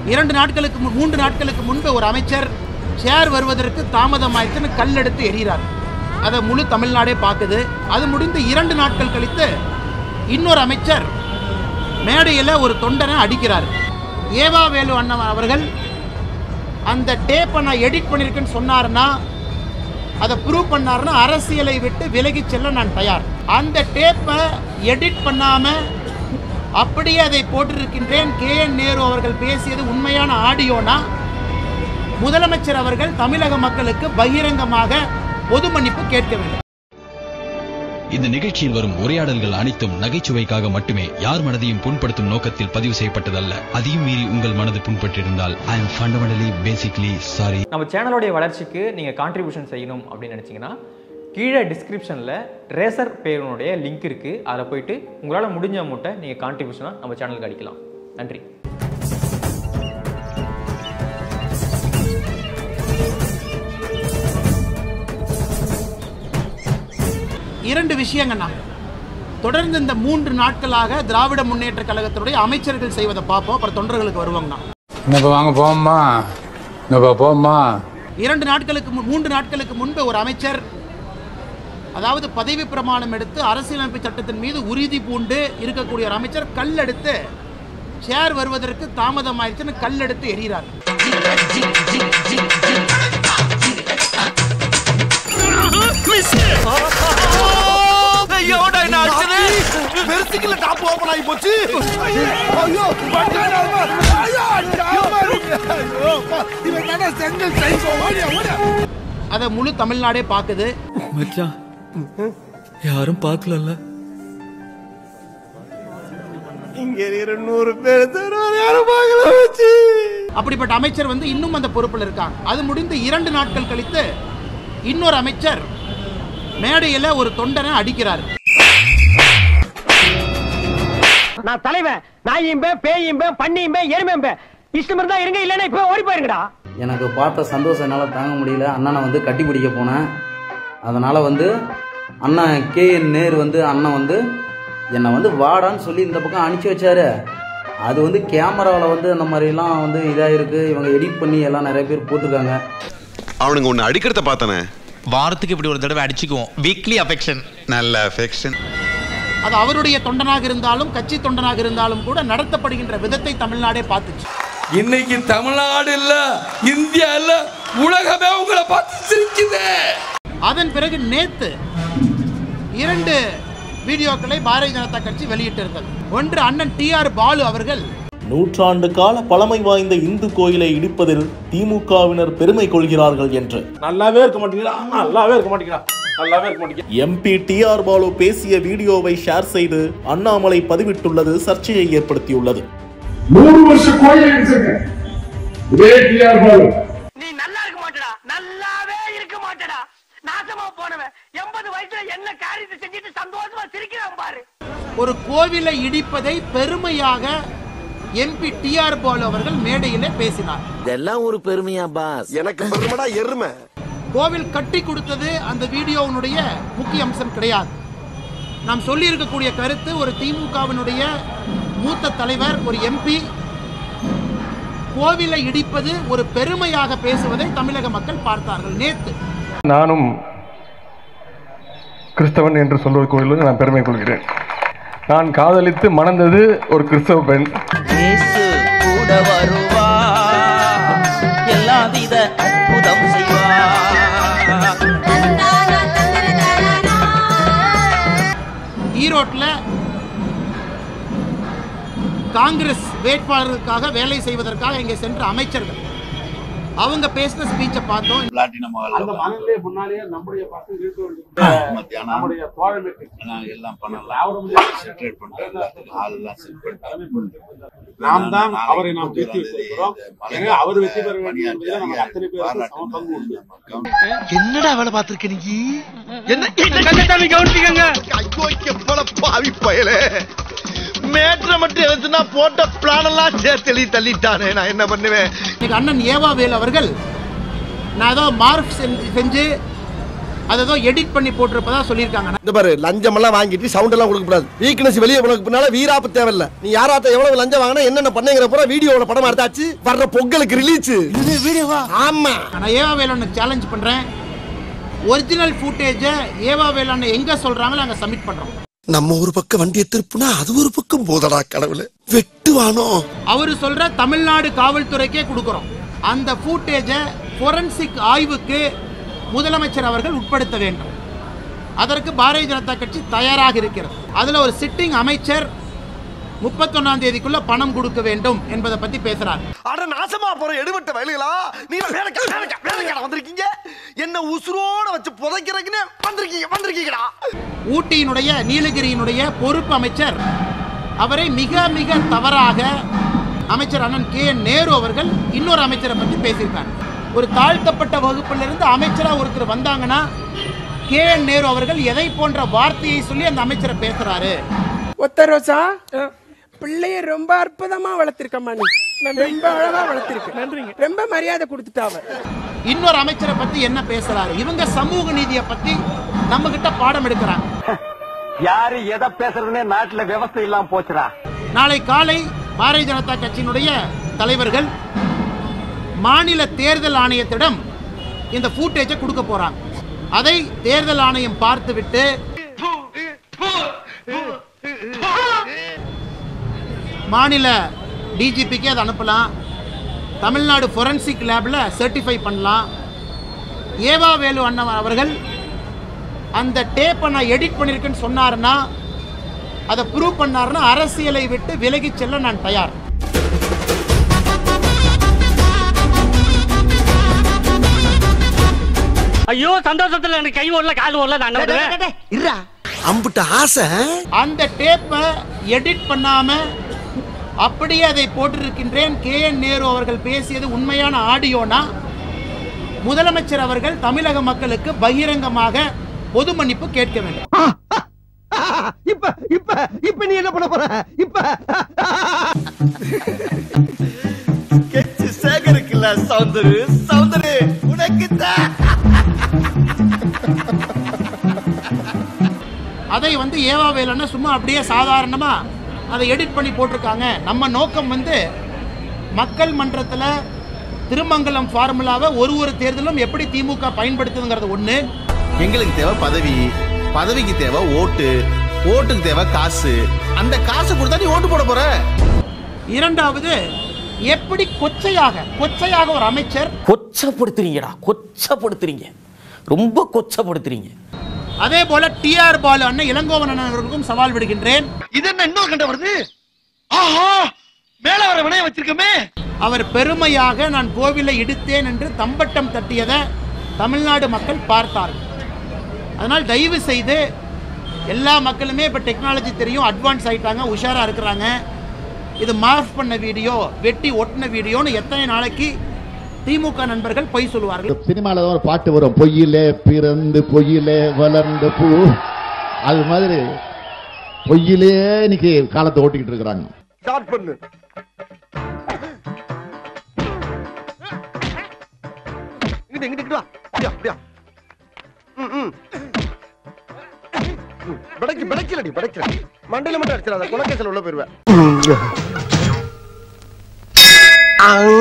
இரண்டு நாட்களுக்கு முன் மூன்று நாட்களுக்கு முன்பு ஒரு அமைச்சர் சேர் வருவதற்கு தாமதமாயிடுச்சுன்னு கல் எடுத்து எறிகிறார் அதை முழு தமிழ்நாடே பார்க்குது அது முடிந்து இரண்டு நாட்கள் கழித்து இன்னொரு அமைச்சர் மேடையில் ஒரு தொண்டனை அடிக்கிறார் ஏவா வேலு அண்ணன் அவர்கள் அந்த டேப்பை நான் எடிட் பண்ணியிருக்கேன்னு சொன்னாருன்னா அதை ப்ரூவ் பண்ணாருன்னா அரசியலை விட்டு விலகி செல்ல நான் தயார் அந்த டேப்பை எடிட் பண்ணாம அப்படியே அதை போட்டிருக்கின்றேன் கே என் நேரு அவர்கள் பேசியது உண்மையான ஆடியோனா முதலமைச்சர் அவர்கள் தமிழக மக்களுக்கு பகிரங்கமாக பொது மன்னிப்பு கேட்க வேண்டும் இந்த நிகழ்ச்சியில் வரும் உரையாடல்கள் அனைத்தும் நகைச்சுவைக்காக மட்டுமே யார் மனதையும் புண்படுத்தும் நோக்கத்தில் பதிவு செய்யப்பட்டதல்ல அதையும் மீறி உங்கள் மனது புண்பட்டிருந்தால் I am fundamentally basically sorry நம்ம சேனலோடைய வளர்ச்சிக்கு நீங்கள் கான்ட்ரிபியூஷன் செய்யணும் அப்படின்னு நினச்சிங்கன்னா கீழே டிஸ்கிரிப்ஷனில் ரேசர் பேருனுடைய லிங்க் இருக்குது அதில் போயிட்டு உங்களால் முடிஞ்ச அமௌண்ட்டை நீங்கள் கான்ட்ரிபியூஷனாக நம்ம சேனலுக்கு அடிக்கலாம் நன்றி இரண்டு விஷயங்கண்ணா தொடர்ந்து இந்த மூன்று நாட்களாக திராவிட முன்னேற்ற கழகத்தினுடைய அமைச்சர்கள் செய்வதை பார்ப்போம் அப்புறம் தொண்டர்களுக்கு வருவாங்கண்ணா என்னப்பா வாங்க போம்மா என்னப்பா போம்மா இரண்டு நாட்களுக்கு முன் மூன்று நாட்களுக்கு முன்பு ஒரு அமைச்சர் அதாவது பதவி பிரமாணம் எடுத்து அரசியலமைப்பு சட்டத்தின் மீது உறுதி பூண்டு இருக்கக்கூடிய ஒரு அமைச்சர் கல் எடுத்து சேர் வருவதற்கு தாமதமாயிடுச்சுன்னு கல் எடுத்து எறிகிறார் பெருசுக்குள்ள டாப் ஓபன் ஆகி போச்சு ஐயோ இவன் தானே செங்கல் சைஸ் ஓடியா ஓடியா அதை முழு தமிழ்நாடே பார்க்குது மச்சான் யாரும் பார்க்கலல்ல இங்க இருக்கிற நூறு பேர் தவிர யாரும் பார்க்கல வச்சு அப்படிப்பட்ட அமைச்சர் வந்து இன்னும் அந்த பொறுப்பில் இருக்காங்க அது முடிந்து இரண்டு நாட்கள் கழித்து இன்னொரு அமைச்சர் மேடையில் ஒரு தொண்டனை அடிக்கிறார் நான் தலைவன் நாயும் பேயும் பண்ணியும் எருமையும் இஷ்டம் இருந்தா இருங்க இல்லன்னா இப்ப ஓடி போயிருங்கடா எனக்கு பார்த்த சந்தோஷம் என்னால் தாங்க முடியல அண்ணனை வந்து கட்டி பிடிக்க போனேன் அதனால் வந்து அண்ணன் கே என் நேரு வந்து அண்ணன் வந்து என்னை வந்து வாடான்னு சொல்லி இந்த பக்கம் அனுப்பிச்சி வச்சாரு அது வந்து கேமராவில் வந்து அந்த மாதிரிலாம் வந்து இதாக இருக்குது இவங்க எடிட் பண்ணி எல்லாம் நிறைய பேர் போட்டிருக்காங்க அவனுங்க ஒன்னு அடிக்கிறத பார்த்தானே வாரத்துக்கு இப்படி ஒரு தடவை அடிச்சுக்குவோம் வீக்லி அஃபெக்ஷன் நல்ல அஃபெக்ஷன் அது அவருடைய தொண்டனாக இருந்தாலும் கட்சி தொண்டனாக இருந்தாலும் கூட நடத்தப்படுகின்ற விதத்தை தமிழ்நாடே பார்த்துச்சு இன்னைக்கு தமிழ்நாடு இல்ல இந்தியா இல்ல உலகமே உங்களை பார்த்து சிரிக்குது அதன் பிறகு நேத்து இரண்டு வீடியோக்களை பாரதிய ஜனதா கட்சி வெளியிட்டிருந்தது ஒன்று அண்ணன் டி ஆர் பாலு அவர்கள் நூற்றாண்டு கால பழமை வாய்ந்த இந்து கோயிலை இடிப்பதில் திமுகவினர் பெருமை கொள்கிறார்கள் என்று நல்லாவே இருக்க மாட்டீங்களா நல்லாவே இருக்க மாட்டீங்களா நல்லாவே இருக்க மாட்டீங்க எம்பி டி ஆர் பாலு பேசிய வீடியோவை ஷேர் செய்து அண்ணாமலை பதிவிட்டுள்ளது சர்ச்சையை ஏற்படுத்தியுள்ளது நூறு வருஷ கோயில் அடிச்சிருக்கேன் இதே டிஆர் பாலு நீ நல்லா இருக்க மாட்டடா நல்லாவே இருக்க மாட்டடா நாசமா போனவன் எண்பது வயசுல என்ன காரியத்தை செஞ்சுட்டு சந்தோஷமா சிரிக்கிறான் பாரு ஒரு கோவிலை இடிப்பதை பெருமையாக எம்பி டி ஆர் பாலு அவர்கள் மேடையிலே பேசினார் இதெல்லாம் ஒரு பெருமையா பாஸ் எனக்கு பெருமைடா எருமை கோவில் கட்டி கொடுத்தது அந்த வீடியோவினுடைய முக்கிய அம்சம் கிடையாது நாம் சொல்லி இருக்கக்கூடிய கருத்து ஒரு திமுகவினுடைய மூத்த தலைவர் ஒரு எம்பி கோவிலை இடிப்பது ஒரு பெருமையாக பேசுவதை தமிழக மக்கள் பார்த்தார்கள் நேத்து நானும் கிறிஸ்தவன் என்று சொல்வது கோயிலுக்கு நான் பெருமை கொள்கிறேன் நான் காதலித்து மணந்தது ஒரு கிறிஸ்தவ பெண் கூட வருவா எல்லா வித அற்புதம் செய்வா ஈரோட்டில் காங்கிரஸ் வேட்பாளர்களுக்காக வேலை செய்வதற்காக இங்கே சென்ற அமைச்சர்கள் அவங்க பேசின ஸ்பீச்சை பார்த்தோம் பிளாட்டினம் அந்த மனநிலை முன்னாடியே நம்முடைய பசங்க இருக்க வேண்டியது நம்முடைய தோழமைக்கு நாங்க எல்லாம் பண்ணலாம் செட்ரேட் பண்ணிட்டு எல்லாத்துக்கும் ஆள் எல்லாம் செட் பண்ணிட்டு நாம் தான் அவரை நாம் பேசி வைத்திருக்கிறோம் எனவே அவர் வெற்றி பெற வேண்டும் என்பதில் நமக்கு அத்தனை பேருக்கு சம பங்கு உண்டு என்னடா வேலை பார்த்திருக்க நீ என்ன கந்தசாமி கவனிச்சுக்கங்க ஐயோ எப்பட பாவி பயலே மேட்ரை மட்டும் எழுத்துனா போட்ட பிளான் எல்லாம் சேர்த்து எழுதி தள்ளிட்டானே நான் என்ன பண்ணுவேன் இன்னைக்கு அண்ணன் ஏவாவேல் அவர்கள் நான் ஏதோ மார்க் செஞ்சு அதை ஏதோ எடிட் பண்ணி போட்டிருப்பதா சொல்லியிருக்காங்க இந்த பாரு லஞ்சம் எல்லாம் வாங்கிட்டு சவுண்ட் எல்லாம் கொடுக்க கூடாது வீக்னஸ் வெளியே போனதுக்கு பின்னால வீராப்பு தேவையில்ல நீ யாராத்த எவ்வளவு லஞ்சம் வாங்கினா என்னென்ன பண்ணீங்கிற பூரா வீடியோல படம் எடுத்தாச்சு வர்ற பொங்கலுக்கு ரிலீஸ் வீடியோவா ஆமா நான் ஏவா வேலனுக்கு சேலஞ்ச் பண்றேன் ஒரிஜினல் ஃபுட்டேஜை ஏவா வேலன் எங்க சொல்றாங்களோ அங்க சப்மிட் பண்றோம் நம்ம ஒரு பக்கம் வண்டியை திருப்புனா அது ஒரு பக்கம் போதடா கடவுளே வெட்டுவானோ அவர் சொல்ற தமிழ்நாடு காவல்துறைக்கே கொடுக்குறோம் அந்த ஃபுட்டேஜை ஃபொரன்சிக் ஆய்வுக்கு முதலமைச்சர் அவர்கள் உட்படுத்த வேண்டும் அதற்கு பாரதிய ஜனதா கட்சி தயாராக இருக்கிறது அதுல ஒரு சிட்டிங் அமைச்சர் முப்பத்தொன்னாம் தேதிக்குள்ள பணம் கொடுக்க வேண்டும் என்பதை பத்தி பேசுறார் அட நாசமா போற எடுபட்ட வயலுகளா நீங்க வேலைக்கா வேலைக்கா வேலைக்கா வந்திருக்கீங்க என்ன உசுரோட வச்சு புதைக்கிறதுக்குன்னு வந்திருக்கீங்க வந்திருக்கீங்கடா ஊட்டியினுடைய நீலகிரியினுடைய பொறுப்பு அமைச்சர் அவரை மிக மிக தவறாக அமைச்சர் அண்ணன் கே என் நேரு அவர்கள் இன்னொரு அமைச்சரை பற்றி பேசியிருக்கார் ஒரு தாழ்த்தப்பட்ட வகுப்பிலிருந்து அமைச்சரா ஒருத்தர் வந்தாங்கன்னா கே என் நேரு அவர்கள் எதை போன்ற வார்த்தையை சொல்லி அந்த அமைச்சரை பேசுறாரு ஒத்த ரோசா பிள்ளைய ரொம்ப அற்புதமா வளர்த்திருக்கம்மா நீ ரொம்ப அழகா வளர்த்திருக்கு நன்றிங்க ரொம்ப மரியாதை கொடுத்துட்டாவ இன்னொரு அமைச்சரை பத்தி என்ன பேசுறாரு இவங்க சமூக நீதியை பத்தி நம்ம கிட்ட பாடம் எடுக்கிறாங்க யாரு எதை பேசுறதுன்னே நாட்டுல விவசாயம் இல்லாம போச்சுடா நாளை காலை பாரதிய ஜனதா கட்சியினுடைய தலைவர்கள் மாநில தேர்தல் ஆணையத்திடம் இந்த ஃபூட்டேஜை கொடுக்க போறாங்க அதை தேர்தல் ஆணையம் பார்த்துவிட்டு மாநில டிஜிபிக்கு அதை அனுப்பலாம் தமிழ்நாடு ஃபொரன்சிக் லேபில் சர்டிஃபை பண்ணலாம் ஏவா வேலு அண்ணன் அவர்கள் அந்த டேப்பை நான் எடிட் பண்ணியிருக்கேன்னு சொன்னாருன்னா அதை ப்ரூவ் பண்ணாருன்னா அரசியலை விட்டு விலகிச் செல்ல நான் தயார் ஐயோ சந்தோஷத்துல எனக்கு கை ஓடல கால் ஓடல நான் என்ன பண்ணுவேன் அம்புட்ட ஆசை அந்த டேப்பை எடிட் பண்ணாம அப்படியே அதை போட்டிருக்கின்றேன் கே என் நேரு அவர்கள் பேசியது உண்மையான ஆடியோனா முதலமைச்சர் அவர்கள் தமிழக மக்களுக்கு பகிரங்கமாக பொது மன்னிப்பு கேட்க வேண்டும் இப்ப இப்ப இப்ப நீ என்ன பண்ண போற இப்ப கெச்சு சேகருக்குல்ல சௌந்தரு சௌந்தரு உனக்கு அதை வந்து ஏவா வேலைன்னா சும்மா அப்படியே சாதாரணமா அதை எடிட் பண்ணி போட்டிருக்காங்க நம்ம நோக்கம் வந்து மக்கள் மன்றத்தில் திருமங்கலம் ஃபார்முலாவை ஒரு ஒரு தேர்தலும் எப்படி திமுக பயன்படுத்துதுங்கிறது ஒன்று எங்களுக்கு தேவை பதவி பதவிக்கு தேவை ஓட்டு ஓட்டுக்கு தேவை காசு அந்த காசு கொடுத்தா நீ ஓட்டு போட போற இரண்டாவது எப்படி கொச்சையாக கொச்சையாக ஒரு அமைச்சர் கொச்சப்படுத்துறீங்கடா கொச்சப்படுத்துறீங்க ரொம்ப கொச்சப்படுத்துறீங்க அதே போல டிஆர் பாலு அண்ணன் இளங்கோவன் அண்ணன் அவர்களுக்கும் சவால் விடுகின்றேன் இது என்ன இன்னொரு கண்ட வருது ஆஹா மேல வர வினைய வச்சிருக்கமே அவர் பெருமையாக நான் கோவிலை இடித்தேன் என்று தம்பட்டம் தட்டியதை தமிழ்நாடு மக்கள் பார்த்தார்கள் அதனால் தயவு செய்து எல்லா மக்களுமே இப்போ டெக்னாலஜி தெரியும் அட்வான்ஸ் ஆயிட்டாங்க உஷாராக இருக்கிறாங்க இது மார்க் பண்ண வீடியோ வெட்டி ஒட்டின வீடியோன்னு எத்தனை நாளைக்கு திமுக நண்பர்கள் பொய் சொல்லுவார்கள் சினிமால தான் ஒரு பாட்டு வரும் பொய்யிலே பிறந்து பொய்யிலே வளர்ந்த பூ அது மாதிரி பொய்யிலே இன்னைக்கு காலத்தை ஓட்டிக்கிட்டு இருக்கிறாங்க ஸ்டார்ட் பண்ணு இங்கிட்டு இங்கிட்டு இங்கிட்டு வா அப்படியா அப்படியா ம் ம் படைக்கு படைக்கலடி படைக்கல மண்டையில மட்டும் அடிச்சிடாத குலக்கேசல் உள்ள போயிருவேன்